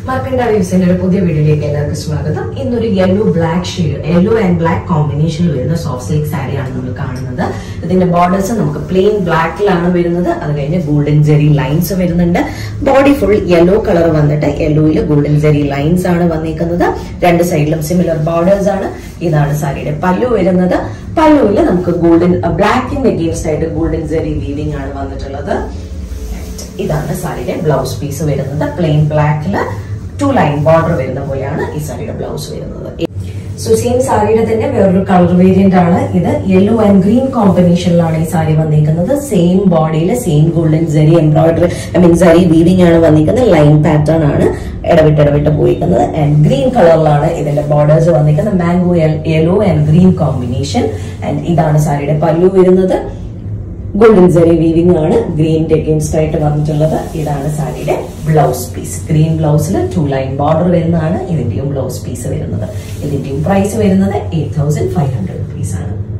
മർക്കണ്ട വ്യൂസിന്റെ ഒരു പുതിയ വീഡിയോയിലേക്ക് എല്ലാവർക്കും സ്വാഗതം ഇന്നൊരു yellow black shade yellow and black കോമ്പിനേഷനിൽ വരുന്ന സോഫ്റ്റ് സിൽക്ക് സാരിയാണ് നമ്മൾ കാണുന്നത് ഇതിന്റെ ബോർഡേഴ്സ് നമുക്ക് പ്ലെയിൻ ബ്ലാക്കിലാണ് വരുന്നത് അത് കഴിഞ്ഞ് ഗോൾഡൻ ജെറി ലൈൻസ് വരുന്നുണ്ട് ബോഡി ഫുൾ യെല്ലോ കളർ വന്നിട്ട് യെല്ലോയിൽ ഗോൾഡൻ ജെറി ലൈൻസ് ആണ് വന്നിരിക്കുന്നത് രണ്ട് സൈഡിലും സിമിലർ ബോർഡേഴ്സ് ആണ് ഇതാണ് സാരിയുടെ പല്ലു വരുന്നത് പല്ലുവിൽ നമുക്ക് ഗോൾഡൻ ബ്ലാക്കിന്റെ അഗേൻസ്റ്റ് ആയിട്ട് ഗോൾഡൻ ജെറി വീവിംഗ് ആണ് വന്നിട്ടുള്ളത് ഇതാണ് സാരിയുടെ ബ്ലൗസ് പീസ് വരുന്നത് പ്ലെയിൻ ബ്ലാക്കില് ടു ലൈൻ ബോർഡർ വരുന്ന പോലെയാണ് ഈ സാരിയുടെ ബ്ലൗസ് വരുന്നത് സോ സെയിം സാരിയുടെ തന്നെ വേറൊരു കളർ വേരിയന്റ് ആണ് ഇത് യെല്ലോ ആൻഡ് ഗ്രീൻ കോമ്പിനേഷനിലാണ് ഈ സാരി വന്നിരിക്കുന്നത് സെയിം ബോഡിയിൽ same golden zari embroidery I mean zari weaving ആണ് വന്നിരിക്കുന്നത് ലൈൻ പാറ്റേൺ ആണ് ഇടവിട്ട് ഇടവിട്ട് പോയിരിക്കുന്നത് ആൻഡ് ഗ്രീൻ കളറിലാണ് ഇതിന്റെ ബോർഡേഴ്സ് വന്നിരിക്കുന്നത് mango yellow and green combination and ഇതാണ് സാരിയുടെ പല്ലു വരുന്നത് ഗോൾഡൻ ജെറി വീവിംഗ് ആണ് ഗ്രീനിന്റെ അഗേൻസ്റ്റ് ആയിട്ട് വന്നിട്ടുള്ളത് ഇതാണ് സാരിയുടെ ബ്ലൗസ് പീസ് ഗ്രീൻ ബ്ലൗസിൽ ടു ലൈൻ ബോർഡർ വരുന്നതാണ് ഇതിന്റെയും ബ്ലൗസ് പീസ് വരുന്നത് ഇതിന്റെയും പ്രൈസ് വരുന്നത് eight thousand five hundred rupees ആണ്